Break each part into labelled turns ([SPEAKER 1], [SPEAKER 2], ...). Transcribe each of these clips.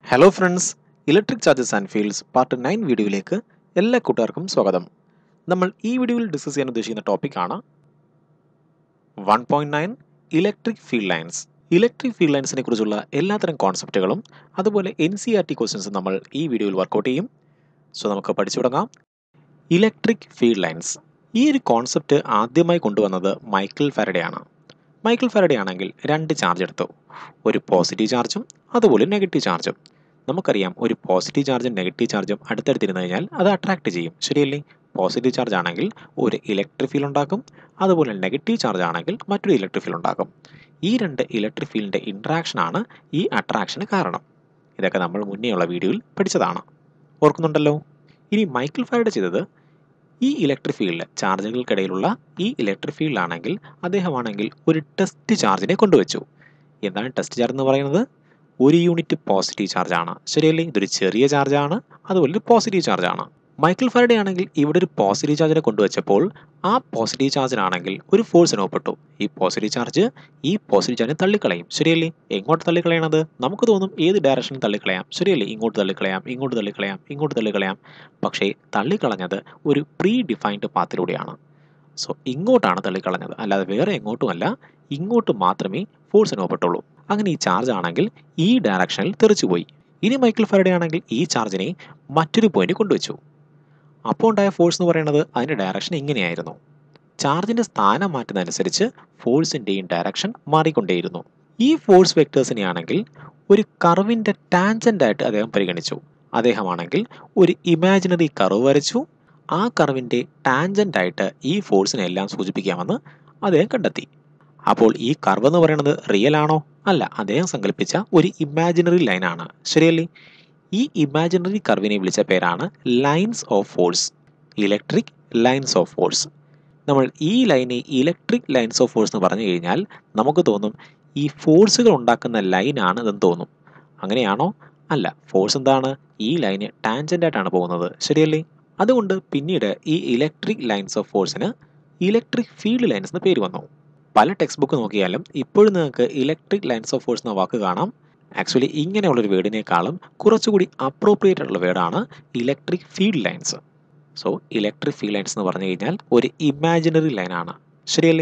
[SPEAKER 1] Hello friends electric charges and fields part nine വീഡിയോയിലേക്ക് എല്ലാ കൂട്ടുകാർക്കും സ്വാഗതം നമ്മൾ ഈ വീഡിയോയിൽ ഡിസ്കസ് ചെയ്യാൻ ഉദ്ദേശിക്കുന്ന ടോപ്പിക്കാണ് one point nine electric field lines electric field ലൈൻസിനെ കുറിച്ചുള്ള എല്ലാത്തരം കോൺസെപ്റ്റുകളും അതുപോലെ എൻ സി ആർ ടി ക്വസ്റ്റ്യൻസും നമ്മൾ ഈ വീഡിയോയിൽ വർക്കൗട്ട് ചെയ്യും സോ നമുക്ക് പഠിച്ചു തുടങ്ങാം ഇലക്ട്രിക് ഫീൽഡ് ലൈൻസ് ഈ ഒരു കോൺസെപ്റ്റ് ആദ്യമായി കൊണ്ടുവന്നത് മൈക്കിൾ ഫാരഡെ ആണ് മൈക്കിൾ ഫാരഡെ ആണെങ്കിൽ രണ്ട് ചാർജ് എടുത്തു ഒരു പോസിറ്റീവ് ചാർജും അതുപോലെ നെഗറ്റീവ് ചാർജും നമുക്കറിയാം ഒരു പോസിറ്റീവ് ചാർജും നെഗറ്റീവ് ചാർജും അടുത്തടുത്തിരുന്ന് കഴിഞ്ഞാൽ അത് അട്രാക്ട് ചെയ്യും ശരിയല്ലേ പോസിറ്റീവ് ചാർജ് ആണെങ്കിൽ ഒരു ഇലക്ട്രിക് ഫീൽഡ് ഉണ്ടാക്കും അതുപോലെ നെഗറ്റീവ് ചാർജ് ആണെങ്കിൽ മറ്റൊരു ഇലക്ട്രിക് ഫീൽഡ് ഉണ്ടാക്കും ഈ രണ്ട് ഇലക്ട്രിക് ഫീൽഡിൻ്റെ ഇൻട്രാക്ഷൻ ആണ് ഈ അട്രാക്ഷന് കാരണം ഇതൊക്കെ നമ്മൾ മുന്നേയുള്ള വീഡിയോയിൽ പഠിച്ചതാണ് ഓർക്കുന്നുണ്ടല്ലോ ഇനി മൈക്കിൾ ഫാരഡ് ചെയ്തത് ഈ ഇലക്ട്രിക് ഫീൽഡ് ചാർജുകൾക്കിടയിലുള്ള ഈ ഇലക്ട്രിക് ഫീൽഡ് ആണെങ്കിൽ അദ്ദേഹമാണെങ്കിൽ ഒരു ടെസ്റ്റ് ചാർജിനെ കൊണ്ടുവച്ചു എന്താണ് ടെസ്റ്റ് ചാർജ് എന്ന് പറയുന്നത് ഒരു യൂണിറ്റ് പോസിറ്റീവ് ചാർജ് ആണ് ശരിയല്ലേ ഇതൊരു ചെറിയ ചാർജാണ് അതുപോലെ ഒരു പോസിറ്റീവ് ചാർജ് ആണ് മൈക്കിൾ ഫാരഡെ ആണെങ്കിൽ ഇവിടെ ഒരു പോസിറ്റീവ് ചാർജിനെ കൊണ്ടുവച്ചപ്പോൾ ആ പോസിറ്റീവ് ചാർജിനാണെങ്കിൽ ഒരു ഫോഴ്സ് അനുഭവപ്പെട്ടു ഈ പോസിറ്റീവ് ചാർജ് ഈ പോസിറ്റീവ് ചാർജിനെ തള്ളിക്കളയും ശരിയല്ലേ എങ്ങോട്ട് തള്ളിക്കളയണത് നമുക്ക് തോന്നും ഏത് ഡയറക്ഷനിൽ തള്ളിക്കളയാം ശരിയല്ലേ ഇങ്ങോട്ട് തള്ളിക്കളയാം ഇങ്ങോട്ട് തള്ളിക്കളയാം ഇങ്ങോട്ട് തള്ളിക്കളയാം പക്ഷേ തള്ളിക്കളഞ്ഞത് ഒരു പ്രീ ഡിഫൈൻഡ് പാത്തിലൂടെയാണ് സോ ഇങ്ങോട്ടാണ് തള്ളിക്കളഞ്ഞത് അല്ലാതെ വേറെ എങ്ങോട്ടുമല്ല ഇങ്ങോട്ട് മാത്രമേ ഫോഴ്സ് അനുഭവപ്പെട്ടുള്ളൂ അങ്ങനെ ഈ ചാർജ് ആണെങ്കിൽ ഈ ഡയറക്ഷനിൽ തെറിച്ചുപോയി ഇനി മൈക്കിൾ ഫാരഡെ ആണെങ്കിൽ ഈ ചാർജിനെ മറ്റൊരു പോയിന്റ് കൊണ്ടുവച്ചു അപ്പോൾ ഉണ്ടായ ഫോഴ്സ് എന്ന് പറയുന്നത് അതിൻ്റെ ഡയറക്ഷൻ ഇങ്ങനെയായിരുന്നു ചാർജിൻ്റെ സ്ഥാനം മാറ്റുന്നതനുസരിച്ച് ഫോഴ്സിൻ്റെയും ഡയറക്ഷൻ മാറിക്കൊണ്ടേയിരുന്നു ഈ ഫോഴ്സ് വെക്ടേഴ്സിനെ ആണെങ്കിൽ ഒരു കർവിൻ്റെ ടാൻജൻ്റ് ആയിട്ട് അദ്ദേഹം പരിഗണിച്ചു അദ്ദേഹമാണെങ്കിൽ ഒരു ഇമാജിനറി കർവ് വരച്ചു ആ കർവിൻ്റെ ടാൻജൻ്റ് ആയിട്ട് ഈ ഫോഴ്സിനെ എല്ലാം സൂചിപ്പിക്കാമെന്ന് അദ്ദേഹം കണ്ടെത്തി അപ്പോൾ ഈ കർവ് എന്ന് പറയുന്നത് റിയൽ ആണോ അല്ല അദ്ദേഹം സങ്കല്പിച്ച ഒരു ഇമാജിനറി ലൈനാണ് ശരിയല്ലേ ഈ ഇമാജിനറി കർവിനെ വിളിച്ച പേരാണ് lines of force electric lines of force നമ്മൾ ഈ ലൈനെ ഇലക്ട്രിക് ലൈൻസ് ഓഫ് ഫോഴ്സ് എന്ന് പറഞ്ഞു കഴിഞ്ഞാൽ നമുക്ക് തോന്നും ഈ ഫോഴ്സുകൾ ഉണ്ടാക്കുന്ന ലൈനാണ് ഇതെന്ന് തോന്നും അങ്ങനെയാണോ അല്ല ഫോഴ്സ് എന്താണ് ഈ ലൈന് ടാൻജൻ്റ് ആയിട്ടാണ് പോകുന്നത് ശരിയല്ലേ അതുകൊണ്ട് പിന്നീട് ഈ ഇലക്ട്രിക് ലൈൻസ് ഓഫ് ഫോഴ്സിന് ഇലക്ട്രിക് ഫീൽഡ് ലൈൻസ് എന്ന് പേര് വന്നു പല ടെക്സ്റ്റ് ബുക്ക് നോക്കിയാലും ഇപ്പോഴും നിങ്ങൾക്ക് ഇലക്ട്രിക് ലൈൻസ് ഓഫ് ഫോഴ്സ് എന്ന വാക്ക് കാണാം ആക്ച്വലി ഇങ്ങനെയുള്ളൊരു വേർഡിനേക്കാളും കുറച്ചുകൂടി അപ്രോപ്രിയേറ്റ് ആയിട്ടുള്ള വേർഡാണ് electric field lines so electric field lines എന്ന് പറഞ്ഞു കഴിഞ്ഞാൽ ഒരു ഇമാജിനറി ലൈനാണ് ശരിയല്ലേ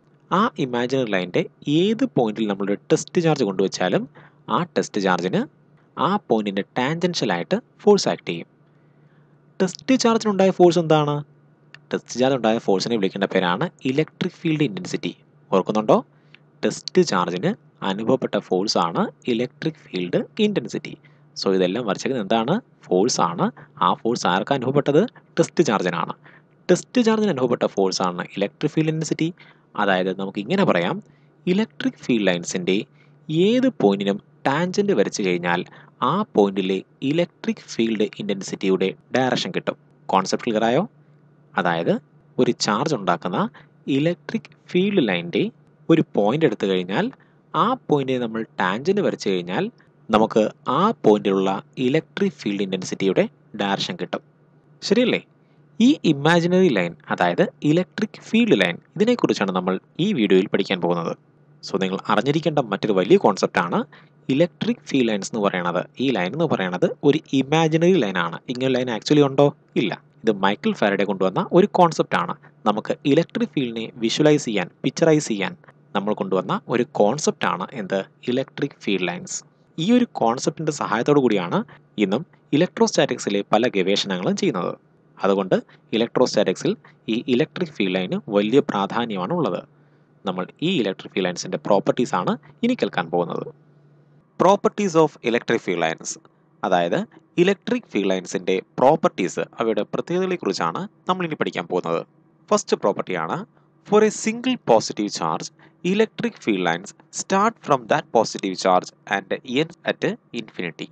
[SPEAKER 1] ആ ഇമാജിനറി ലൈൻ്റെ ഏത് പോയിന്റിൽ നമ്മളൊരു ടെസ്റ്റ് ചാർജ് കൊണ്ടുവച്ചാലും ആ ടെസ്റ്റ് ചാർജിന് ആ പോയിന്റിൻ്റെ ടാൻജൻഷ്യലായിട്ട് ഫോഴ്സ് ആക്ട് ചെയ്യും ടെസ്റ്റ് ചാർജിനുണ്ടായ ഫോഴ്സ് എന്താണ് ടെസ്റ്റ് ചാർജ് ഉണ്ടായ ഫോഴ്സിനെ വിളിക്കേണ്ട പേരാണ് ഇലക്ട്രിക് ഫീൽഡ് ഇൻറ്റൻസിറ്റി ഓർക്കുന്നുണ്ടോ ടെസ്റ്റ് ചാർജിന് അനുഭവപ്പെട്ട ഫോഴ്സ് ആണ് ഇലക്ട്രിക് ഫീൽഡ് ഇൻറ്റൻസിറ്റി സോ ഇതെല്ലാം വരച്ചേക്കുന്നത് എന്താണ് ഫോഴ്സ് ആണ് ആ ഫോഴ്സ് ആർക്കാണ് അനുഭവപ്പെട്ടത് ടെസ്റ്റ് ചാർജിനാണ് ടെസ്റ്റ് ചാർജിന് അനുഭവപ്പെട്ട ഫോഴ്സ് ആണ് ഇലക്ട്രിക് ഫീൽഡ് ഇൻറ്റൻസിറ്റി അതായത് നമുക്ക് ഇങ്ങനെ പറയാം ഇലക്ട്രിക് ഫീൽഡ് ലൈൻസിൻ്റെ ഏത് പോയിന്റിനും ടാൻജൻറ്റ് വരച്ചു കഴിഞ്ഞാൽ ആ പോയിന്റിലെ ഇലക്ട്രിക് ഫീൽഡ് ഇൻറ്റൻസിറ്റിയുടെ ഡയറക്ഷൻ കിട്ടും കോൺസെപ്റ്റ് ക്ലിയർ ആയോ അതായത് ഒരു ചാർജ് ഉണ്ടാക്കുന്ന ഇലക്ട്രിക് ഫീൽഡ് ലൈൻ്റെ ഒരു പോയിന്റ് എടുത്തു കഴിഞ്ഞാൽ ആ പോയിന്റിനെ നമ്മൾ ടാൻജൻറ്റ് വരച്ചു കഴിഞ്ഞാൽ നമുക്ക് ആ പോയിന്റിലുള്ള ഇലക്ട്രിക് ഫീൽഡ് ഇൻറ്റൻസിറ്റിയുടെ ഡയറക്ഷൻ കിട്ടും ശരിയല്ലേ ഈ ഇമാജിനറി ലൈൻ അതായത് ഇലക്ട്രിക് ഫീൽഡ് ലൈൻ ഇതിനെക്കുറിച്ചാണ് നമ്മൾ ഈ വീഡിയോയിൽ പഠിക്കാൻ പോകുന്നത് സോ നിങ്ങൾ അറിഞ്ഞിരിക്കേണ്ട മറ്റൊരു വലിയ കോൺസെപ്റ്റാണ് ഇലക്ട്രിക് ഫീൽഡ് ലൈൻസ് എന്ന് പറയുന്നത് ഈ ലൈൻ എന്ന് പറയുന്നത് ഒരു ഇമാജിനറി ലൈനാണ് ഇങ്ങനെ ലൈൻ ആക്ച്വലി ഉണ്ടോ ഇല്ല ഇത് മൈക്കിൾ ഫാരഡെ കൊണ്ടുവന്ന ഒരു കോൺസെപ്റ്റാണ് നമുക്ക് ഇലക്ട്രിക് ഫീൽഡിനെ വിഷ്വലൈസ് ചെയ്യാൻ പിക്ചറൈസ് ചെയ്യാൻ നമ്മൾ കൊണ്ടുവന്ന ഒരു കോൺസെപ്റ്റാണ് എന്ത് ഇലക്ട്രിക് ഫീൽഡ് ലൈൻസ് ഈ ഒരു കോൺസെപ്റ്റിൻ്റെ സഹായത്തോടു കൂടിയാണ് ഇന്നും ഇലക്ട്രോസ്റ്റാറ്റിക്സിലെ പല ഗവേഷണങ്ങളും ചെയ്യുന്നത് അതുകൊണ്ട് ഇലക്ട്രോസ്റ്റാറ്റിക്സിൽ ഈ ഇലക്ട്രിക് ഫീൽഡ് ലൈന് വലിയ പ്രാധാന്യമാണ് ഉള്ളത് നമ്മൾ ഈ ഇലക്ട്രിക് ഫീൽഡ് ലൈൻസിൻ്റെ പ്രോപ്പർട്ടീസ് ആണ് ഇനി കേൾക്കാൻ പോകുന്നത് properties of electric field lines അതായത് ഇലക്ട്രിക് ഫീൽഡ് ലൈൻസിൻ്റെ പ്രോപ്പർട്ടീസ് അവയുടെ പ്രത്യേകതകളെക്കുറിച്ചാണ് നമ്മൾ ഇനി പഠിക്കാൻ പോകുന്നത് ഫസ്റ്റ് പ്രോപ്പർട്ടിയാണ് for a single positive charge electric field lines start from that positive charge and end at infinity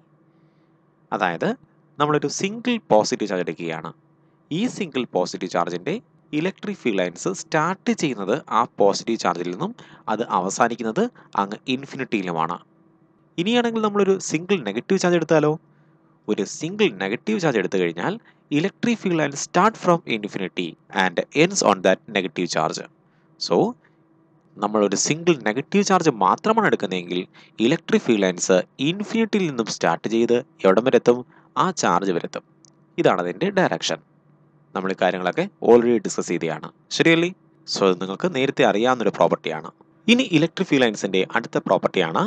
[SPEAKER 1] അതായത് നമ്മളൊരു സിംഗിൾ പോസിറ്റീവ് ചാർജ് എടുക്കുകയാണ് ഈ സിംഗിൾ പോസിറ്റീവ് ചാർജിൻ്റെ ഇലക്ട്രിക് ഫീൽഡ് ലൈൻസ് സ്റ്റാർട്ട് ചെയ്യുന്നത് ആ പോസിറ്റീവ് ചാർജിൽ നിന്നും അത് അവസാനിക്കുന്നത് അങ്ങ് ഇൻഫിനിറ്റിയിലുമാണ് ഇനിയാണെങ്കിൽ നമ്മളൊരു സിംഗിൾ നെഗറ്റീവ് ചാർജ് എടുത്താലോ ഒരു സിംഗിൾ നെഗറ്റീവ് ചാർജ് എടുത്തു കഴിഞ്ഞാൽ electric field line start from infinity and ends on that negative charge so നമ്മൾ ഒരു സിംഗിൾ നെഗറ്റീവ് ചാർജ് മാത്രമാണ് എടുക്കുന്നതെങ്കിൽ ഇലക്ട്രിക് ഫീൽഡ് ലൈൻസ് ഇൻഫിനിറ്റിയിൽ നിന്നും സ്റ്റാർട്ട് ചെയ്ത് എവിടം വരെ എത്തും ആ ചാർജ് വരെ എത്തും ഇതാണ് അതിൻ്റെ ഡയറക്ഷൻ നമ്മൾ ഈ കാര്യങ്ങളൊക്കെ ഓൾറെഡി ഡിസ്കസ് ചെയ്തതാണ് ശരിയല്ലേ സോ ഇത് നിങ്ങൾക്ക് നേരത്തെ അറിയാവുന്നൊരു പ്രോപ്പർട്ടിയാണ് ഇനി ഇലക്ട്രിക് ഫീൽഡ് ലൈൻസിൻ്റെ അടുത്ത പ്രോപ്പർട്ടിയാണ്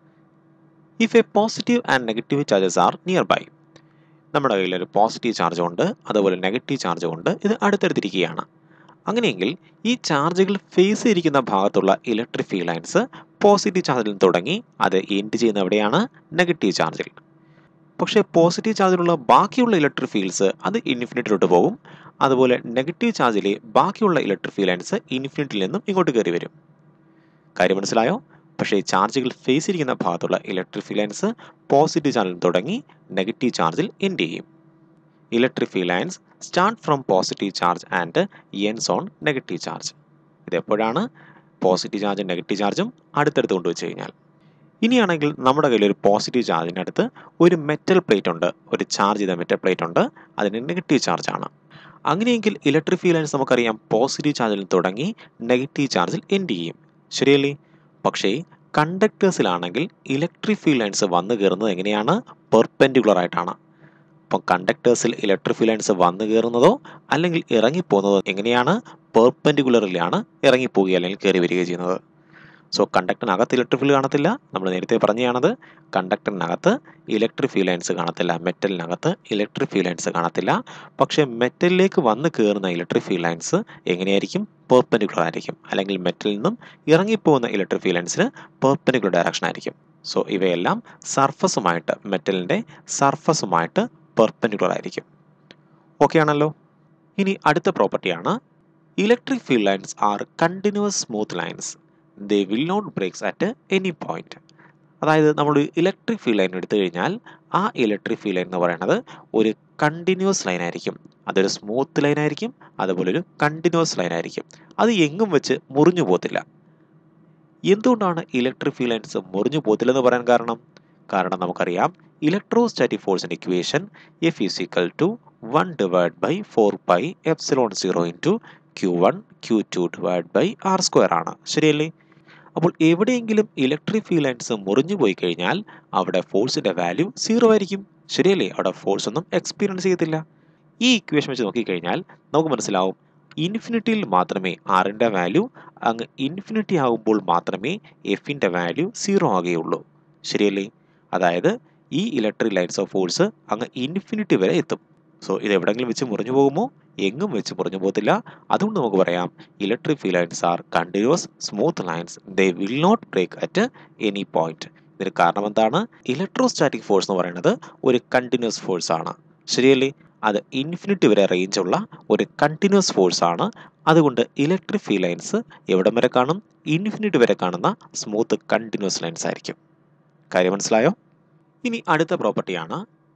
[SPEAKER 1] if a positive and negative charges are near by നമ്മുടെ കയ്യിൽ ഒരു പോസിറ്റീവ് ചാർജ് ഉണ്ട് അതുപോലെ നെഗറ്റീവ് ചാർജ് ഉണ്ട് ഇത് അടുത്തടുത്തിരിക്കുകയാണ് അങ്ങനെയെങ്കിൽ ഈ ചാർജുകൾ ഫേസ് ചെയ്തിരിക്കുന്ന ഭാഗത്തുള്ള ഇലക്ട്രിക് ഫീൽഡ് ലൈൻസ് പോസിറ്റീവ് ചാർജിൽ തുടങ്ങി അത് എൻഡ് ചെയ്യുന്ന എവിടെയാണ് നെഗറ്റീവ് ചാർജിൽ പക്ഷേ പോസിറ്റീവ് ചാർജിലുള്ള ബാക്കിയുള്ള ഇലക്ട്രിക് ഫീൽഡ്സ് അത് ഇൻഫിനിറ്റിലോട്ട് പോകും അതുപോലെ നെഗറ്റീവ് ചാർജിലെ ബാക്കിയുള്ള ഇലക്ട്രിക് ഫീൽഡ് ലൈൻസ് ഇൻഫിനിറ്റിൽ നിന്നും ഇങ്ങോട്ട് കയറി വരും കാര്യം മനസ്സിലായോ പക്ഷേ ചാർജുകൾ ഫേസ് ചെയ്തിരിക്കുന്ന ഭാഗത്തുള്ള ഇലക്ട്രിക് ഫീൽഡ് ലൈൻസ് പോസിറ്റീവ് ചാർജിൽ തുടങ്ങി നെഗറ്റീവ് ചാർജിൽ എൻഡ് ചെയ്യും electric field lines start from positive charge and ends on negative charge ഇത് എപ്പോഴാണ് പോസിറ്റീവ് ചാർജും നെഗറ്റീവ് ചാർജും അടുത്തടുത്ത് കൊണ്ടുവച്ച് കഴിഞ്ഞാൽ ഇനിയാണെങ്കിൽ നമ്മുടെ കയ്യിൽ ഒരു പോസിറ്റീവ് ചാർജിൻ്റെ അടുത്ത് ഒരു മെറ്റൽ പ്ലേറ്റ് ഉണ്ട് ഒരു ചാർജ് ചെയ്ത മെറ്റൽ പ്ലേറ്റ് ഉണ്ട് അതിന് നെഗറ്റീവ് ചാർജ് ആണ് അങ്ങനെയെങ്കിൽ ഇലക്ട്രിക് ഫീൽഡ് ലൈൻസ് നമുക്കറിയാം പോസിറ്റീവ് ചാർജിൽ തുടങ്ങി നെഗറ്റീവ് ചാർജിൽ എൻഡ് ചെയ്യും ശരിയല്ലേ പക്ഷേ കണ്ടക്ടേഴ്സിലാണെങ്കിൽ ഇലക്ട്രിക് ഫീൽഡ് ലൈൻസ് വന്നു കയറുന്നത് എങ്ങനെയാണ് പെർപെൻഡിക്കുലർ ആയിട്ടാണ് അപ്പം കണ്ടക്ടേഴ്സിൽ ഇലക്ട്രിക് ഫീൽഡ് ലൈൻസ് വന്നു കയറുന്നതോ അല്ലെങ്കിൽ ഇറങ്ങിപ്പോകുന്നതോ എങ്ങനെയാണ് പെർപെൻഡിക്കുലറിലാണ് ഇറങ്ങിപ്പോവുക അല്ലെങ്കിൽ കയറി വരിക ചെയ്യുന്നത് സോ കണ്ടക്ടറിനകത്ത് ഇലക്ട്രിക് ഫീൽഡ് കാണത്തില്ല നമ്മൾ നേരത്തെ പറഞ്ഞതാണത് കണ്ടക്ടറിനകത്ത് ഇലക്ട്രിക് ഫീൽഡ് ലൈൻസ് കാണത്തില്ല മെറ്റലിനകത്ത് ഇലക്ട്രിക് ഫീൽഡ് ലൈൻസ് കാണത്തില്ല പക്ഷേ മെറ്റലിലേക്ക് വന്ന് കയറുന്ന ഇലക്ട്രിക് ഫീൽഡ് ലൈൻസ് എങ്ങനെയായിരിക്കും പെർപെൻഡിക്കുലർ ആയിരിക്കും അല്ലെങ്കിൽ മെറ്റലിൽ നിന്നും ഇറങ്ങിപ്പോകുന്ന ഇലക്ട്രിക് ഫീൽഡ് ലൈൻസിന് പെർപെൻഡിക്കുലർ ഡയറക്ഷൻ ആയിരിക്കും സോ ഇവയെല്ലാം സർഫസുമായിട്ട് മെറ്റലിൻ്റെ സർഫസുമായിട്ട് പെർപെൻഡിക്കുലർ ആയിരിക്കും ഓക്കെ ആണല്ലോ ഇനി അടുത്ത പ്രോപ്പർട്ടിയാണ് electric field lines are continuous smooth lines they will not breaks at any point അതായത് നമ്മൾ ഇലക്ട്രിക് ഫീൽഡ് ലൈൻ എടുത്തു കഴിഞ്ഞാൽ ആ ഇലക്ട്രിക് ഫീൽഡ് ലൈൻ എന്ന് പറയുന്നത് ഒരു കണ്ടിന്യൂസ് ലൈൻ ആയിരിക്കും അതൊരു സ്മൂത്ത് ലൈൻ ആയിരിക്കും അതുപോലെ ഒരു കണ്ടിന്യൂസ് ലൈൻ ആയിരിക്കും അത് എങ്ങും വെച്ച് മുറിഞ്ഞു പോകത്തില്ല എന്തുകൊണ്ടാണ് ഇലക്ട്രിക് ഫീൽഡ് ലൈൻസ് മുറിഞ്ഞു പോകത്തില്ലെന്ന് പറയാൻ കാരണം കാരണം നമുക്കറിയാം ഇലക്ട്രോസ്റ്റാറ്റിക് ഫോഴ്സിൻ്റെ equation F is equal to one divide by four by epsilon zero into q one q two divide by r square ആണ് ശരിയല്ലേ അപ്പോൾ എവിടെയെങ്കിലും ഇലക്ട്രിക് ഫീൽഡ് ലൈൻസ് മുറിഞ്ഞു പോയി കഴിഞ്ഞാൽ അവിടെ ഫോഴ്സിൻ്റെ വാല്യൂ സീറോ ആയിരിക്കും ശരിയല്ലേ അവിടെ ഫോഴ്സ് ഒന്നും എക്സ്പീരിയൻസ് ചെയ്യത്തില്ല ഈ ഇക്വേഷൻ വെച്ച് നോക്കിക്കഴിഞ്ഞാൽ നമുക്ക് മനസ്സിലാവും ഇൻഫിനിറ്റിയിൽ മാത്രമേ ആറിൻ്റെ വാല്യൂ അങ്ങ് ഇൻഫിനിറ്റി ആകുമ്പോൾ മാത്രമേ എഫിൻ്റെ വാല്യൂ സീറോ ആകുകയുള്ളൂ ശരിയല്ലേ അതായത് ഈ ഇലക്ട്രിക് ലൈൻസ് ഓഫ് ഫോഴ്സ് അങ്ങ് ഇൻഫിനിറ്റി വരെ എത്തും സോ ഇത് എവിടെയെങ്കിലും വെച്ച് മുറിഞ്ഞു പോകുമോ എങ്ങും വെച്ച് മുറിഞ്ഞു പോകത്തില്ല അതുകൊണ്ട് നമുക്ക് പറയാം electric field lines are continuous smooth lines they will not break at any point ഇതിന് കാരണം എന്താണ് ഇലക്ട്രോസ്റ്റാറ്റിക് ഫോഴ്സ് എന്ന് പറയുന്നത് ഒരു കണ്ടിന്യൂസ് ഫോഴ്സ് ആണ് ശരിയല്ലേ അത് ഇൻഫിനിറ്റി വരെ റേഞ്ച് ഉള്ള ഒരു കണ്ടിന്യൂസ് ഫോഴ്സ് ആണ് അതുകൊണ്ട് ഇലക്ട്രിക് ഫീൽഡ് ലൈൻസ് എവിടം വരെ കാണും ഇൻഫിനിറ്റി വരെ കാണുന്ന സ്മൂത്ത് കണ്ടിന്യൂസ് ലൈൻസ് ആയിരിക്കും കാര്യം മനസ്സിലായോ ഇനി അടുത്ത പ്രോപ്പർട്ടിയാണ്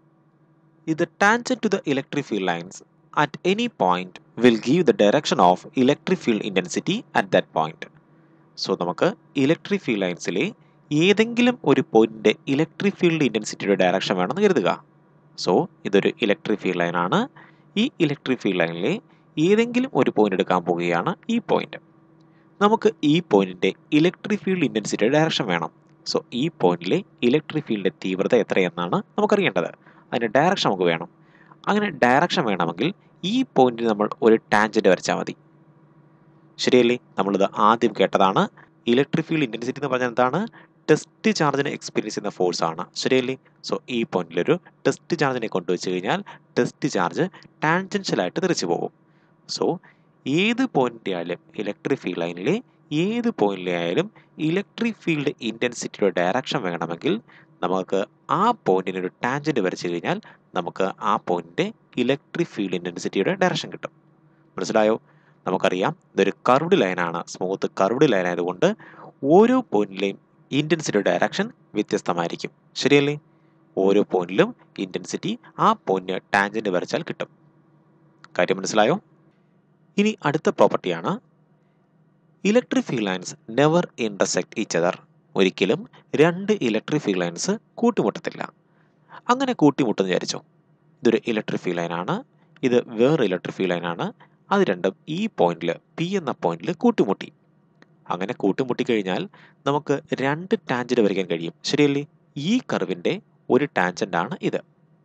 [SPEAKER 1] ഇത് tangent to the electric field lines at any point will give the direction of electric field intensity at that point. So നമുക്ക് ഇലക്ട്രിക് ഫീൽഡ് ലൈൻസിലെ ഏതെങ്കിലും ഒരു പോയിന്റിൻ്റെ ഇലക്ട്രിക് ഫീൽഡ് ഇൻറ്റൻസിറ്റിയുടെ ഡയറക്ഷൻ വേണമെന്ന് കരുതുക സോ ഇതൊരു ഇലക്ട്രിക് ഫീൽഡ് ലൈനാണ് ഈ ഇലക്ട്രിക് ഫീൽഡ് ലൈനിലെ ഏതെങ്കിലും ഒരു പോയിന്റ് എടുക്കാൻ പോവുകയാണ് ഈ പോയിന്റ് നമുക്ക് ഈ പോയിന്റിൻ്റെ ഇലക്ട്രിക് ഫീൽഡ് ഇൻറ്റൻസിറ്റിയുടെ ഡയറക്ഷൻ വേണം സോ ഈ പോയിന്റിലെ ഇലക്ട്രിക് ഫീൽഡിൻ്റെ തീവ്രത എത്രയെന്നാണ് നമുക്കറിയേണ്ടത് അതിൻ്റെ ഡയറക്ഷൻ നമുക്ക് വേണം അങ്ങനെ ഡയറക്ഷൻ വേണമെങ്കിൽ ഈ പോയിന്റിൽ നമ്മൾ ഒരു ടാൻജന്റ് വരച്ചാൽ മതി ശരിയല്ലേ നമ്മളിത് ആദ്യം കേട്ടതാണ് ഇലക്ട്രിക് ഫീൽഡ് ഇൻറ്റൻസിറ്റി എന്ന് പറഞ്ഞാൽ എന്താണ് ടെസ്റ്റ് ചാർജിനെ എക്സ്പീരിയൻസ് ചെയ്യുന്ന ഫോഴ്സ് ആണ് ശരിയല്ലേ സോ ഈ പോയിന്റിലൊരു ടെസ്റ്റ് ചാർജിനെ കൊണ്ടുവച്ച് കഴിഞ്ഞാൽ ടെസ്റ്റ് ചാർജ് ടാൻജൻഷ്യലായിട്ട് തെറിച്ചു പോകും സോ ഏത് പോയിന്റിൻ്റെ ആയാലും ഇലക്ട്രിക് ഫീൽഡ് ലൈനിലെ ഏത് പോയിന്റിലെ ആയാലും ഇലക്ട്രിക് ഫീൽഡ് ഇൻറ്റൻസിറ്റിയുടെ ഡയറക്ഷൻ വേണമെങ്കിൽ നമുക്ക് ആ പോയിന്റിന് ഒരു ടാൻജന്റ് വരച്ചു കഴിഞ്ഞാൽ നമുക്ക് ആ പോയിന്റിൻ്റെ ഇലക്ട്രിക് ഫീൽഡ് ഇൻറ്റൻസിറ്റിയുടെ ഡയറക്ഷൻ കിട്ടും മനസ്സിലായോ നമുക്കറിയാം ഇതൊരു കർവ്ഡ് ലൈനാണ് സ്മൂത്ത് കർവ്ഡ് ലൈൻ ആയതുകൊണ്ട് ഓരോ പോയിന്റിലെയും ഇൻറ്റൻസിറ്റിയുടെ ഡയറക്ഷൻ വ്യത്യസ്തമായിരിക്കും ശരിയല്ലേ ഓരോ പോയിന്റിലും ഇൻറ്റൻസിറ്റി ആ പോയിന്റിന് ടാൻജന്റ് വരച്ചാൽ കിട്ടും കാര്യം മനസ്സിലായോ ഇനി അടുത്ത പ്രോപ്പർട്ടിയാണ് electric field lines never intersect each other ഒരിക്കലും രണ്ട് ഇലക്ട്രിക് ഫീൽഡ് ലൈൻസ് കൂട്ടിമുട്ടത്തില്ല അങ്ങനെ കൂട്ടിമുട്ടെന്ന് വിചാരിച്ചോ ഇതൊരു ഇലക്ട്രിക് ഫീൽഡ് ലൈനാണ് ഇത് വേറെ ഇലക്ട്രിക് ഫീൽഡ് ലൈനാണ് അത് രണ്ടും ഈ പോയിന്റിൽ പി എന്ന പോയിന്റിൽ കൂട്ടിമുട്ടി അങ്ങനെ കൂട്ടിമുട്ടി കഴിഞ്ഞാൽ നമുക്ക് രണ്ട് ടാൻജൻറ്റ് വരയ്ക്കാൻ കഴിയും ശരിയല്ലേ ഈ കർവിൻ്റെ ഒരു ടാൻജൻ്റ് ആണ് ഇത്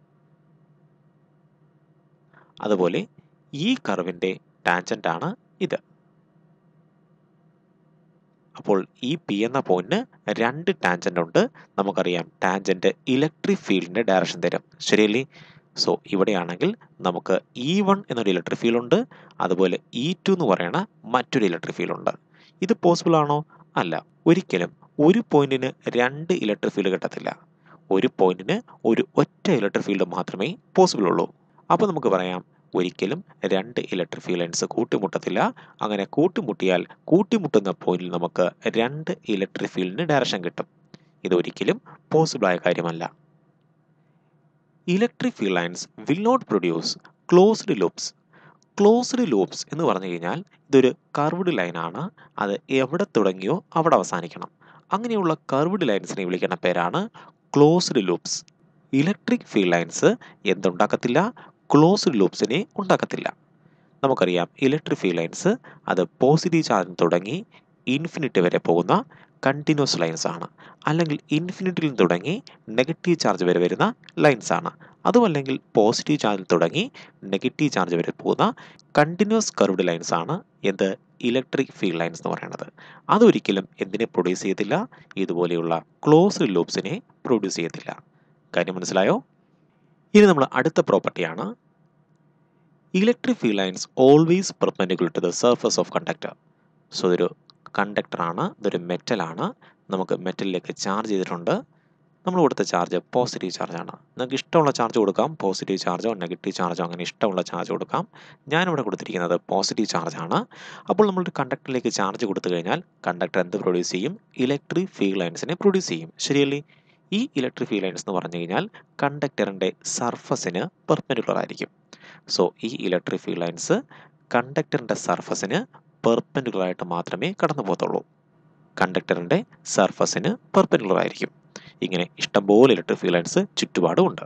[SPEAKER 1] അതുപോലെ ഈ കർവിൻ്റെ ടാൻജൻ്റ് ആണ് ഇത് അപ്പോൾ ഈ പി എന്ന പോയിന്റിന് രണ്ട് ടാൻജൻ്റ് ഉണ്ട് നമുക്കറിയാം ടാൻജൻ്റ് ഇലക്ട്രിക് ഫീൽഡിൻ്റെ ഡയറക്ഷൻ തരും ശരിയല്ലേ സോ ഇവിടെയാണെങ്കിൽ നമുക്ക് ഇ വൺ എന്നൊരു ഇലക്ട്രിക് ഫീൽഡ് ഉണ്ട് അതുപോലെ ഇ ടു എന്ന് പറയുന്ന മറ്റൊരു ഇലക്ട്രിക് ഫീൽഡ് ഉണ്ട് ഇത് പോസിബിൾ ആണോ അല്ല ഒരിക്കലും ഒരു പോയിന്റിന് രണ്ട് ഇലക്ട്രിക് ഫീൽഡ് കിട്ടത്തില്ല ഒരു പോയിന്റിന് ഒരു ഒറ്റ ഇലക്ട്രിക് ഫീൽഡ് മാത്രമേ പോസിബിൾ ഉള്ളൂ അപ്പോൾ നമുക്ക് പറയാം ഒരിക്കലും രണ്ട് ഇലക്ട്രിക് ഫീൽഡ് ലൈൻസ് കൂട്ടിമുട്ടത്തില്ല അങ്ങനെ കൂട്ടിമുട്ടിയാൽ കൂട്ടിമുട്ടുന്ന പോയിന്റിൽ നമുക്ക് രണ്ട് ഇലക്ട്രിക് ഫീൽഡിന് ഡയറക്ഷൻ കിട്ടും ഇത് ഒരിക്കലും പോസിബിളായ കാര്യമല്ല electric field lines will not produce closed loops closed loops എന്ന് പറഞ്ഞു കഴിഞ്ഞാൽ ഇതൊരു കർവ്ഡ് ലൈനാണ് അത് എവിടെ തുടങ്ങിയോ അവിടെ അവസാനിക്കണം അങ്ങനെയുള്ള കർവ്ഡ് ലൈൻസിനെ വിളിക്കുന്ന പേരാണ് closed loops electric field lines എന്തുണ്ടാക്കത്തില്ല ക്ലോസ്ഡ് ലൂപ്സിനെ ഉണ്ടാക്കത്തില്ല നമുക്കറിയാം ഇലക്ട്രിക് ഫീൽഡ് ലൈൻസ് അത് പോസിറ്റീവ് ചാർജിൽ തുടങ്ങി ഇൻഫിനിറ്റി വരെ പോകുന്ന കണ്ടിന്യൂസ് ലൈൻസ് ആണ് അല്ലെങ്കിൽ ഇൻഫിനിറ്റിയിൽ തുടങ്ങി നെഗറ്റീവ് ചാർജ് വരെ വരുന്ന ലൈൻസ് ആണ് അതുമല്ലെങ്കിൽ പോസിറ്റീവ് ചാർജിൽ തുടങ്ങി നെഗറ്റീവ് ചാർജ് വരെ പോകുന്ന കണ്ടിന്യൂസ് കർവ്ഡ് ലൈൻസ് ആണ് എന്ത് ഇലക്ട്രിക് ഫീൽഡ് ലൈൻസ് എന്ന് പറയുന്നത് അതൊരിക്കലും എന്തിനെ പ്രൊഡ്യൂസ് ചെയ്യത്തില്ല ഇതുപോലെയുള്ള ക്ലോസ്ഡ് ലൂപ്സിനെ പ്രൊഡ്യൂസ് ചെയ്യത്തില്ല കാര്യം മനസ്സിലായോ ഇനി നമ്മൾ അടുത്ത പ്രോപ്പർട്ടിയാണ് electric field lines always perpendicular to the surface of conductor so ഇതൊരു കണ്ടക്ടറാണ് ഇതൊരു മെറ്റലാണ് നമുക്ക് മെറ്റലിലേക്ക് ചാർജ് ചെയ്തിട്ടുണ്ട് നമ്മൾ കൊടുത്ത ചാർജ് പോസിറ്റീവ് ചാർജാണ് നിങ്ങൾക്ക് ഇഷ്ടമുള്ള ചാർജ് കൊടുക്കാം പോസിറ്റീവ് ചാർജോ നെഗറ്റീവ് ചാർജോ അങ്ങനെ ഇഷ്ടമുള്ള ചാർജ് കൊടുക്കാം ഞാനിവിടെ കൊടുത്തിരിക്കുന്നത് പോസിറ്റീവ് ചാർജാണ് അപ്പോൾ നമ്മളൊരു കണ്ടക്ടറിലേക്ക് ചാർജ് കൊടുത്തു കഴിഞ്ഞാൽ കണ്ടക്ടർ എന്ത് പ്രൊഡ്യൂസ് ചെയ്യും ഇലക്ട്രിക് ഫീൽഡ് ലൈൻസിനെ പ്രൊഡ്യൂസ് ചെയ്യും ശരിയല്ലേ ഈ ഇലക്ട്രിക് ഫീൽഡ് ലൈൻസ് എന്ന് പറഞ്ഞു കഴിഞ്ഞാൽ കണ്ടക്ടറിൻ്റെ സർഫസിന് പെർപെൻഡിക്കുലർ ആയിരിക്കും സോ ഈ ഇലക്ട്രിക് ഫീൽഡ് ലൈൻസ് കണ്ടക്ടറിൻ്റെ സർഫസിന് പെർപെൻഡിക്കുലർ ആയിട്ട് മാത്രമേ കടന്നു പോകത്തുള്ളൂ കണ്ടക്ടറിൻ്റെ സർഫസിന് പെർപെൻഡിക്കുലർ ആയിരിക്കും ഇങ്ങനെ ഇഷ്ടംപോലെ ഇലക്ട്രിക് ഫീൽഡ് ലൈൻസ് ചുറ്റുപാടും ഉണ്ട്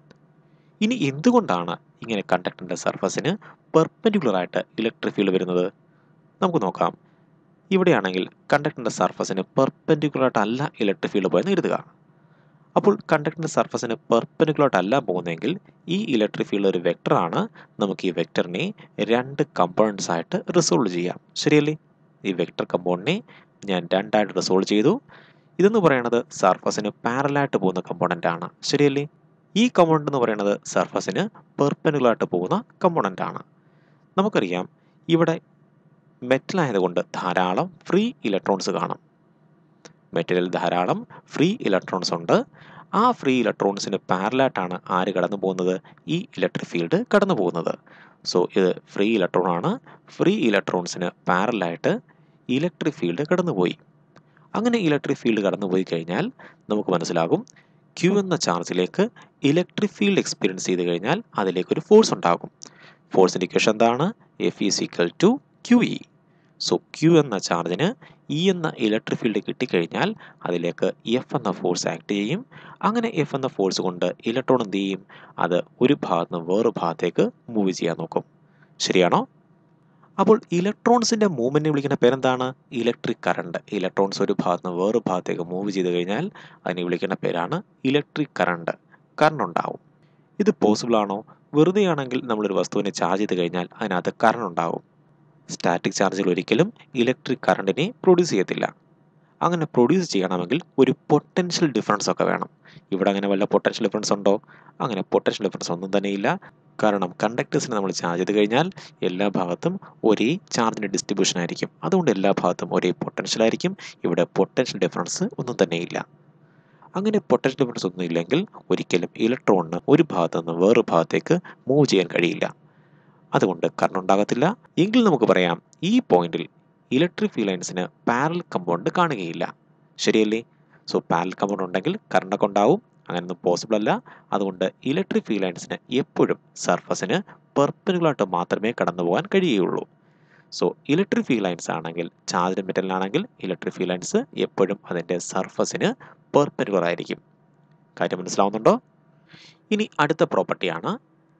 [SPEAKER 1] ഇനി എന്തുകൊണ്ടാണ് ഇങ്ങനെ കണ്ടക്ടറിൻ്റെ സർഫസിന് പെർപെൻഡിക്കുലർ ആയിട്ട് ഇലക്ട്രിക് ഫീൽഡ് വരുന്നത് നമുക്ക് നോക്കാം ഇവിടെയാണെങ്കിൽ കണ്ടക്ടറിൻ്റെ സർഫസിന് പെർപെൻഡിക്കുലർ ആയിട്ടല്ല ഇലക്ട്രിക് ഫീൽഡ് പോയെന്ന് എഴുതുക അപ്പോൾ കണ്ടക്ടറിൻ്റെ സർഫസിന് പെർപെൻഡിക്കുലർ അല്ല പോകുന്നതെങ്കിൽ ഈ ഇലക്ട്രിക് ഫീൽഡ് ഒരു വെക്ടറാണ് നമുക്ക് ഈ വെക്ടറിനെ രണ്ട് കമ്പോണൻസ് ആയിട്ട് റിസോൾവ് ചെയ്യാം ശരിയല്ലേ ഈ വെക്ടർ കമ്പോണൻറ്റിനെ ഞാൻ രണ്ടായിട്ട് റിസോൾവ് ചെയ്തു ഇതെന്ന് പറയുന്നത് സർഫസിന് പാരലായിട്ട് പോകുന്ന കമ്പോണൻ്റ് ആണ് ശരിയല്ലേ ഈ കമ്പോണൻ്റ് എന്ന് പറയുന്നത് സർഫസിന് പെർപെൻഡിക്കുലർ ആയിട്ട് പോകുന്ന കമ്പോണൻ്റ് ആണ് നമുക്കറിയാം ഇവിടെ മെറ്റൽ ആയതുകൊണ്ട് ധാരാളം ഫ്രീ ഇലക്ട്രോൺസ് കാണും മെറ്റലിൽ ധാരാളം ഫ്രീ ഇലക്ട്രോൺസ് ഉണ്ട് ആ ഫ്രീ ഇലക്ട്രോൺസിന് പാരലായിട്ടാണ് ആര് കടന്നു പോകുന്നത് ഈ ഇലക്ട്രിക് ഫീൽഡ് കടന്നു പോകുന്നത് സോ ഇത് ഫ്രീ ഇലക്ട്രോൺ ആണ് ഫ്രീ ഇലക്ട്രോൺസിന് പാരലായിട്ട് ഇലക്ട്രിക് ഫീൽഡ് കടന്നുപോയി അങ്ങനെ ഇലക്ട്രിക് ഫീൽഡ് കടന്നുപോയി കഴിഞ്ഞാൽ നമുക്ക് മനസ്സിലാകും ക്യൂ എന്ന ചാർജിലേക്ക് ഇലക്ട്രിക് ഫീൽഡ് എക്സ്പീരിയൻസ് ചെയ്ത് കഴിഞ്ഞാൽ അതിലേക്ക് ഒരു ഫോഴ്സ് ഉണ്ടാകും ഫോഴ്സിൻ്റെ ഇക്വേഷൻ എന്താണ് F is equal to q E so q എന്ന ചാർജിന് ഇ എന്ന ഇലക്ട്രിക് ഫീൽഡ് കിട്ടിക്കഴിഞ്ഞാൽ അതിലേക്ക് എഫ് എന്ന ഫോഴ്സ് ആക്ട് ചെയ്യും അങ്ങനെ എഫ് എന്ന ഫോഴ്സ് കൊണ്ട് ഇലക്ട്രോൺ എന്ത് ചെയ്യും അത് ഒരു ഭാഗത്ത് നിന്ന് വേറൊരു ഭാഗത്തേക്ക് മൂവ് ചെയ്യാൻ നോക്കും ശരിയാണോ അപ്പോൾ ഇലക്ട്രോൺസിൻ്റെ മൂവ്മെൻറ്റിനെ വിളിക്കുന്ന പേരെന്താണ് ഇലക്ട്രിക് കറണ്ട് ഇലക്ട്രോൺസ് ഒരു ഭാഗത്ത് നിന്ന് വേറൊരു ഭാഗത്തേക്ക് മൂവ് ചെയ്ത് കഴിഞ്ഞാൽ അതിനെ വിളിക്കുന്ന പേരാണ് ഇലക്ട്രിക് കറണ്ട് കറണ്ട് ഉണ്ടാവും ഇത് പോസിബിൾ ആണോ വെറുതെ ആണെങ്കിൽ നമ്മളൊരു വസ്തുവിനെ ചാർജ് ചെയ്ത് കഴിഞ്ഞാൽ അതിനകത്ത് കറണ്ട് ഉണ്ടാവും സ്റ്റാറ്റിക് ചാർജുകൾ ഒരിക്കലും ഇലക്ട്രിക് കറണ്ടിനെ പ്രൊഡ്യൂസ് ചെയ്യത്തില്ല അങ്ങനെ പ്രൊഡ്യൂസ് ചെയ്യണമെങ്കിൽ ഒരു പൊട്ടൻഷ്യൽ ഡിഫറൻസ് ഒക്കെ വേണം ഇവിടെ അങ്ങനെ വല്ല പൊട്ടൻഷ്യൽ ഡിഫറൻസ് ഉണ്ടോ അങ്ങനെ പൊട്ടൻഷ്യൽ ഡിഫറൻസ് ഒന്നും തന്നെ ഇല്ല കാരണം കണ്ടക്ടേഴ്സിനെ നമ്മൾ ചാർജ് ചെയ്ത് കഴിഞ്ഞാൽ എല്ലാ ഭാഗത്തും ഒരേ ചാർജിൻ്റെ ഡിസ്ട്രിബ്യൂഷൻ ആയിരിക്കും അതുകൊണ്ട് എല്ലാ ഭാഗത്തും ഒരേ പൊട്ടൻഷ്യൽ ആയിരിക്കും ഇവിടെ പൊട്ടൻഷ്യൽ ഡിഫറൻസ് ഒന്നും തന്നെ ഇല്ല അങ്ങനെ പൊട്ടൻഷ്യൽ ഡിഫറൻസ് ഒന്നും ഇല്ലെങ്കിൽ ഒരിക്കലും ഇലക്ട്രോണിന് ഒരു ഭാഗത്ത് നിന്ന് വേറൊരു ഭാഗത്തേക്ക് മൂവ് ചെയ്യാൻ കഴിയില്ല അതുകൊണ്ട് കറണ്ട് ഉണ്ടാകത്തില്ല എങ്കിൽ നമുക്ക് പറയാം ഈ പോയിന്റിൽ ഇലക്ട്രിക് ഫീൽഡ് ലൈൻസിന് പാരൽ കമ്പൗണ്ട് കാണുകയില്ല ശരിയല്ലേ സോ പാരൽ കമ്പൗണ്ട് ഉണ്ടെങ്കിൽ കറണ്ടൊക്കെ ഉണ്ടാവും അങ്ങനെയൊന്നും പോസിബിൾ അല്ല അതുകൊണ്ട് ഇലക്ട്രിക് ഫീൽഡ് ലൈൻസിന് എപ്പോഴും സർഫസിന് പെർപ്പനുകളായിട്ട് മാത്രമേ കടന്നു പോകാൻ കഴിയുകയുള്ളൂ സോ ഇലക്ട്രിക് ഫീൽഡ് ലൈൻസ് ആണെങ്കിൽ ചാർജ് മെറ്റലിനാണെങ്കിൽ ഇലക്ട്രിക് ഫീൽഡ് ലൈൻസ് എപ്പോഴും അതിൻ്റെ സർഫസിന് പെർപ്പനുകളർ ആയിരിക്കും കാര്യം മനസ്സിലാവുന്നുണ്ടോ ഇനി അടുത്ത പ്രോപ്പർട്ടിയാണ്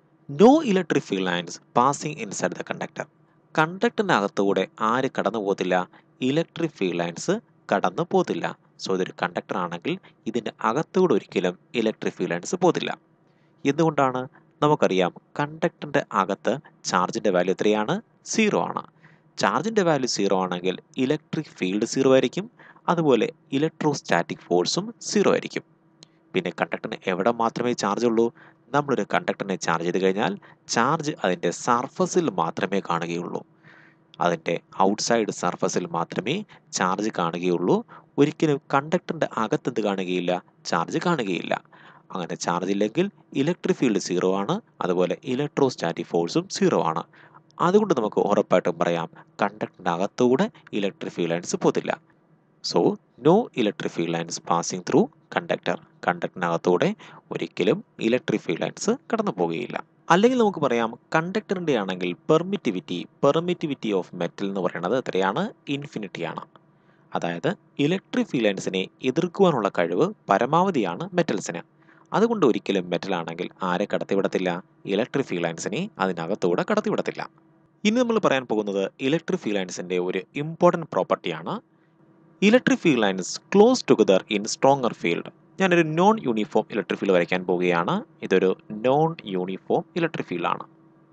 [SPEAKER 1] no electric field lines passing inside the conductor കണ്ടക്ടറിൻ്റെ അകത്തുകൂടെ ആര് കടന്നു പോകത്തില്ല ഇലക്ട്രിക് ഫീൽഡ് ലൈൻസ് കടന്നു പോകത്തില്ല സോ ഇതൊരു കണ്ടക്ടർ ആണെങ്കിൽ ഇതിൻ്റെ അകത്തൂടെ ഒരിക്കലും ഇലക്ട്രിക് ഫീൽഡ് ലൈൻസ് പോകത്തില്ല എന്തുകൊണ്ടാണ് നമുക്കറിയാം കണ്ടക്ടറിൻ്റെ അകത്ത് ചാർജിൻ്റെ വാല്യൂ എത്രയാണ് സീറോ ആണ് ചാർജിൻ്റെ വാല്യൂ സീറോ ആണെങ്കിൽ ഇലക്ട്രിക് ഫീൽഡ് സീറോ ആയിരിക്കും അതുപോലെ ഇലക്ട്രോസ്റ്റാറ്റിക് ഫോഴ്സും സീറോ ആയിരിക്കും പിന്നെ കണ്ടക്ടറിന് എവിടെ മാത്രമേ ചാർജ് ഉള്ളൂ നമ്മളൊരു കണ്ടക്ടറിനെ ചാർജ് ചെയ്ത് കഴിഞ്ഞാൽ ചാർജ് അതിൻ്റെ സർഫസിൽ മാത്രമേ കാണുകയുള്ളൂ അതിൻ്റെ ഔട്ട്സൈഡ് സർഫസിൽ മാത്രമേ ചാർജ് കാണുകയുള്ളൂ ഒരിക്കലും കണ്ടക്ടറിൻ്റെ അകത്തെന്ത് കാണുകയില്ല ചാർജ് കാണുകയില്ല അങ്ങനെ ചാർജ് ഇല്ലെങ്കിൽ ഇലക്ട്രിക് ഫീൽഡ് സീറോ ആണ് അതുപോലെ ഇലക്ട്രോസ്റ്റാറ്റിക് ഫോഴ്സും സീറോ ആണ് അതുകൊണ്ട് നമുക്ക് ഉറപ്പായിട്ടും പറയാം കണ്ടക്ടറിൻ്റെ അകത്തൂടെ ഇലക്ട്രിക് ഫീൽഡ് ലൈൻസ് പോതില്ല so no electric field lines passing through conductor കണ്ടക്ടറിനകത്തൂടെ ഒരിക്കലും ഇലക്ട്രിക് ഫീൽഡ് ലൈൻസ് കടന്നു പോകുകയില്ല അല്ലെങ്കിൽ നമുക്ക് പറയാം കണ്ടക്ടറിൻ്റെ ആണെങ്കിൽ പെർമിറ്റിവിറ്റി പെർമിറ്റിവിറ്റി ഓഫ് മെറ്റൽ എന്ന് പറയുന്നത് എത്രയാണ് ഇൻഫിനിറ്റി ആണ് അതായത് ഇലക്ട്രിക് ഫീൽഡ് ലൈൻസിനെ എതിർക്കുവാനുള്ള കഴിവ് പരമാവധിയാണ് മെറ്റൽസിന് അതുകൊണ്ട് ഒരിക്കലും മെറ്റൽ ആണെങ്കിൽ ആരെ കടത്തിവിടത്തില്ല ഇലക്ട്രിക് ഫീൽഡ് ലൈൻസിനെ അതിനകത്തൂടെ കടത്തിവിടത്തില്ല ഇനി നമ്മൾ പറയാൻ പോകുന്നത് ഇലക്ട്രിക് ഫീൽഡ് ലൈൻസിൻ്റെ ഒരു ഇമ്പോർട്ടൻറ്റ് പ്രോപ്പർട്ടിയാണ് electric field lines close together in stronger field ഞാനൊരു നോൺ യൂണിഫോം ഇലക്ട്രിക് ഫീൽഡ് വരയ്ക്കാൻ പോവുകയാണ് ഇതൊരു നോൺ യൂണിഫോം ഇലക്ട്രിക് ഫീൽഡാണ്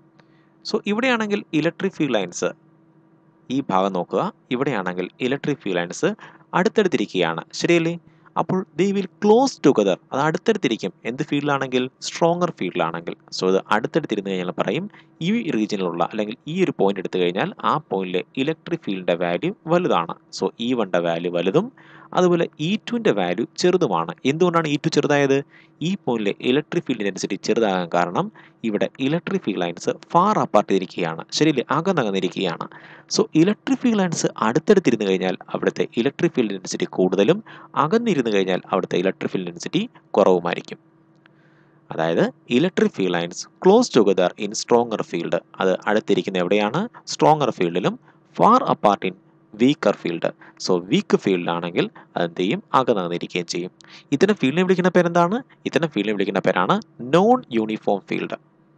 [SPEAKER 1] സോ ഇവിടെയാണെങ്കിൽ ഇലക്ട്രിക് ഫീൽഡ് ലൈൻസ് ഈ ഭാഗം നോക്കുക ഇവിടെയാണെങ്കിൽ ഇലക്ട്രിക് ഫീൽഡ് ലൈൻസ് അടുത്തടുത്തിരിക്കുകയാണ് ശരിയല്ലേ അപ്പോൾ ദേ വിൽ ക്ലോസ് ടുഗദർ അത് അടുത്തടുത്തിരിക്കും എന്ത് ഫീൽഡിലാണെങ്കിൽ സ്ട്രോങ്ങർ ഫീൽഡിലാണെങ്കിൽ സോ ഇത് അടുത്തടുത്തിരുന്ന് കഴിഞ്ഞാൽ പറയും ഈ റീജിയനിലുള്ള അല്ലെങ്കിൽ ഈ ഒരു പോയിന്റ് എടുത്തു കഴിഞ്ഞാൽ ആ പോയിന്റിലെ ഇലക്ട്രിക് ഫീൽഡിൻ്റെ വാല്യൂ വലുതാണ് സോ ഈ വണ്ട വാല്യൂ വലുതും അതുപോലെ ഇ ടുവിൻ്റെ വാല്യൂ ചെറുതുമാണ് എന്തുകൊണ്ടാണ് ഇ ടു ചെറുതായത് ഈ പോയിന്റിലെ ഇലക്ട്രിക് ഫീൽഡ് ഡെൻസിറ്റി ചെറുതാകാൻ കാരണം ഇവിടെ electric field lines far apart ഇരിക്കുകയാണ് ശരിയല്ലേ അകന്നകന്നിരിക്കുകയാണ് സോ ഇലക്ട്രിക് ഫീൽഡ് ലൈൻസ് അടുത്തടുത്തിരുന്ന് കഴിഞ്ഞാൽ അവിടുത്തെ ഇലക്ട്രിക് ഫീൽഡ് ഡെൻസിറ്റി കൂടുതലും അകന്നിരുന്ന് കഴിഞ്ഞാൽ അവിടുത്തെ ഇലക്ട്രിക് ഫീൽഡ് ഡെൻസിറ്റി കുറവുമായിരിക്കും അതായത് electric field lines close together in stronger field അത് അടുത്തിരിക്കുന്ന എവിടെയാണ് സ്ട്രോങ്ങർ ഫീൽഡിലും far apart in weaker field so weak ഫീൽഡിലാണെങ്കിൽ അതെന്ത് ചെയ്യും അകന്നിരിക്കുകയും ചെയ്യും ഇത്തരം ഫീൽഡിനെ വിളിക്കുന്ന പേരെന്താണ് ഇത്തരം ഫീൽഡിനെ വിളിക്കുന്ന പേരാണ് non uniform field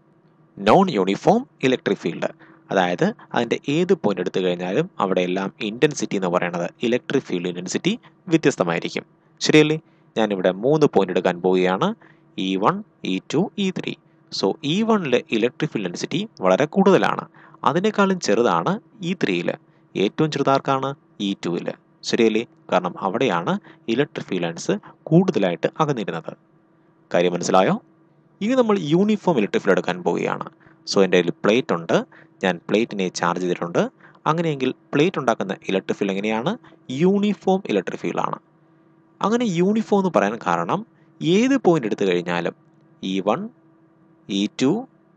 [SPEAKER 1] non uniform electric field അതായത് അതിൻ്റെ ഏത് പോയിന്റ് എടുത്തു കഴിഞ്ഞാലും അവിടെ എല്ലാം ഇൻറ്റൻസിറ്റി എന്ന് പറയുന്നത് ഇലക്ട്രിക് ഫീൽഡ് ഇൻറ്റൻസിറ്റി വ്യത്യസ്തമായിരിക്കും ശരിയല്ലേ ഞാനിവിടെ മൂന്ന് പോയിന്റ് എടുക്കാൻ പോവുകയാണ് E one E two E three so E വണ്ണിലെ ഇലക്ട്രിക് ഫീൽഡ് ഡെൻസിറ്റി വളരെ കൂടുതലാണ് അതിനേക്കാളും ചെറുതാണ് ഇ ത്രീയിൽ ഏറ്റവും ചെറുതാർക്കാണ് ഇ ടുവിൽ ശരിയല്ലേ കാരണം അവിടെയാണ് ഇലക്ട്രിക് ഫീൽഡ് ലൈൻസ് കൂടുതലായിട്ട് അകന്നിരുന്നത് കാര്യം മനസ്സിലായോ ഇനി നമ്മൾ യൂണിഫോം ഇലക്ട്രിക് ഫീൽഡ് എടുക്കാൻ പോവുകയാണ് സോ എൻ്റെ കയ്യിൽ പ്ലേറ്റ് ഉണ്ട് ഞാൻ പ്ലേറ്റിനെ ചാർജ് ചെയ്തിട്ടുണ്ട് അങ്ങനെയെങ്കിൽ പ്ലേറ്റ് ഉണ്ടാക്കുന്ന ഇലക്ട്രിക് ഫീൽഡ് എങ്ങനെയാണ് യൂണിഫോം ഇലക്ട്രിക് ഫീൽഡാണ് അങ്ങനെ യൂണിഫോം എന്ന് പറയാൻ കാരണം ഏത് പോയിന്റ് എടുത്തു കഴിഞ്ഞാലും E one E two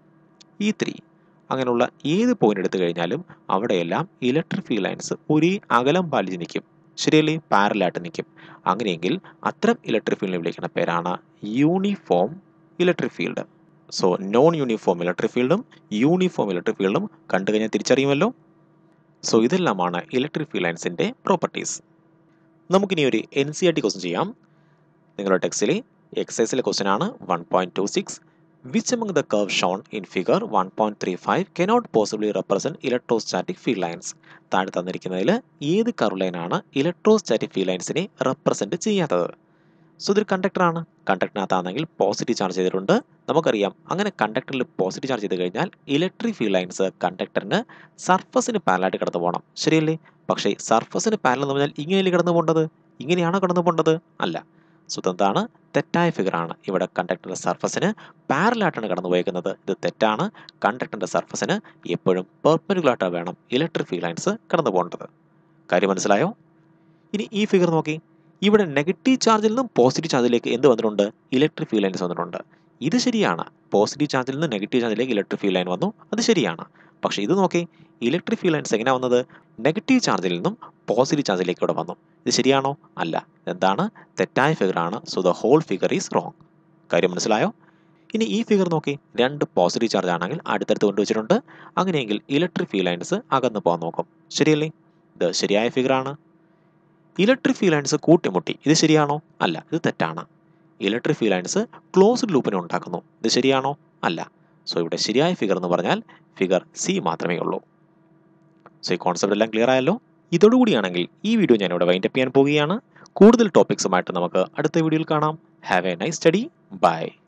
[SPEAKER 1] E three അങ്ങനെയുള്ള ഏത് പോയിന്റ് എടുത്തു കഴിഞ്ഞാലും അവിടെയെല്ലാം ഇലക്ട്രിക് ഫീൽഡ് ലൈൻസ് ഒരേ അകലം പാലിച്ച് നിൽക്കും ശരിയല്ലേ പാരലായിട്ട് നിൽക്കും അങ്ങനെയെങ്കിൽ അത്തരം ഇലക്ട്രിക് ഫീൽഡിനെ വിളിക്കുന്ന പേരാണ് uniform electric field so non uniform electric ഫീൽഡും യൂണിഫോം ഇലക്ട്രിക് ഫീൽഡും കണ്ടു കഴിഞ്ഞാൽ തിരിച്ചറിയുമല്ലോ സോ ഇതെല്ലാമാണ് ഇലക്ട്രിക് ഫീൽഡ് ലൈൻസിൻ്റെ പ്രോപ്പർട്ടീസ് നമുക്കിനി ഒരു N C R T question ചെയ്യാം നിങ്ങളുടെ ടെക്സ്റ്റിലെ എക്സസൈസിലെ ക്വസ്റ്റൻ ആണ് one point two six which among the curve shown in figure 1.35 cannot possibly represent electrostatic field lines താഴെ തന്നിരിക്കുന്നതിൽ ഏത് കർവ് ലൈനാണ് ഇലക്ട്രോസ്റ്റാറ്റിക് ഫീൽഡ് ലൈൻസിനെ റെപ്രസെൻറ്റ് ചെയ്യാത്തത് സോ ഇതൊരു കണ്ടക്ടറാണ് കണ്ടക്ടറിനകത്താണെങ്കിൽ പോസിറ്റീവ് ചാർജ് ചെയ്തിട്ടുണ്ട് നമുക്കറിയാം അങ്ങനെ കണ്ടക്ടറിൽ പോസിറ്റീവ് ചാർജ് ചെയ്ത് കഴിഞ്ഞാൽ ഇലക്ട്രിക് ഫീൽഡ് ലൈൻസ് കണ്ടക്ടറിന് സർഫസിന് പാരലായിട്ട് കടന്നു പോകണം ശരിയല്ലേ പക്ഷേ സർഫസിന് പാരൽ എന്ന് പറഞ്ഞാൽ ഇങ്ങനെയല്ലേ കടന്നു പോകേണ്ടത് ഇങ്ങനെയാണോ കടന്നു പോകേണ്ടത് അല്ല സോ ഇതെന്താണ് തെറ്റായ ഫിഗറാണ് ഇവിടെ കണ്ടക്ടറിൻ്റെ സർഫസിന് പാരലായിട്ടാണ് കടന്നു പോയേക്കുന്നത് ഇത് തെറ്റാണ് കണ്ടക്ടറിൻ്റെ സർഫസിന് എപ്പോഴും പെർപ്പൻഡിക്കുലായിട്ട് വേണം ഇലക്ട്രിക് ഫീൽഡ് ലൈൻസ് കടന്നു പോകേണ്ടത് കാര്യം മനസ്സിലായോ ഇനി ഈ ഫിഗർ നോക്കി ഇവിടെ നെഗറ്റീവ് ചാർജിൽ നിന്നും പോസിറ്റീവ് ചാർജിലേക്ക് എന്ത് വന്നിട്ടുണ്ട് ഇലക്ട്രിക് ഫീൽഡ് ലൈൻസ് വന്നിട്ടുണ്ട് ഇത് ശരിയാണ് പോസിറ്റീവ് ചാർജിൽ നിന്ന് നെഗറ്റീവ് ചാർജിലേക്ക് ഇലക്ട്രിക് ഫീൽഡ് ലൈൻ വന്നു അത് ശരിയാണ് പക്ഷേ ഇത് നോക്കി ഇലക്ട്രിക് ഫീൽഡ് ലൈൻസ് എങ്ങനെയാണ് വന്നത് നെഗറ്റീവ് ചാർജിൽ നിന്നും പോസിറ്റീവ് ചാർജിലേക്ക് ഇവിടെ വന്നു ഇത് ശരിയാണോ അല്ല എന്താണ് തെറ്റായ ഫിഗറാണ് so the whole figure is wrong കാര്യം മനസ്സിലായോ ഇനി ഈ ഫിഗർ നോക്കി രണ്ട് പോസിറ്റീവ് ചാർജ് ആണെങ്കിൽ അടുത്തടുത്ത് കൊണ്ടുവച്ചിട്ടുണ്ട് അങ്ങനെയെങ്കിൽ ഇലക്ട്രിക് ഫീൽഡ് ലൈൻസ് അകന്ന് പോകാൻ നോക്കും ശരിയല്ലേ ഇത് ശരിയായ ഫിഗറാണ് ഇലക്ട്രിക് ഫീൽഡ് ലൈൻസ് കൂട്ടിമുട്ടി ഇത് ശരിയാണോ അല്ല ഇത് തെറ്റാണ് ഇലക്ട്രിക് ഫീൽഡ് ലൈൻസ് ക്ലോസ്ഡ് ലൂപ്പിനെ ഉണ്ടാക്കുന്നു ഇത് ശരിയാണോ അല്ല സോ ഇവിടെ ശരിയായ ഫിഗർ എന്ന് പറഞ്ഞാൽ ഫിഗർ സി മാത്രമേ ഉള്ളൂ സോ ഈ കോൺസെപ്റ്റ് എല്ലാം ക്ലിയർ ആയല്ലോ ഇതോടുകൂടിയാണെങ്കിൽ ഈ വീഡിയോ ഞാനിവിടെ വൈൻഡപ്പ് ചെയ്യാൻ പോവുകയാണ് കൂടുതൽ ടോപ്പിക്സുമായിട്ട് നമുക്ക് അടുത്ത വീഡിയോയിൽ കാണാം have a nice study by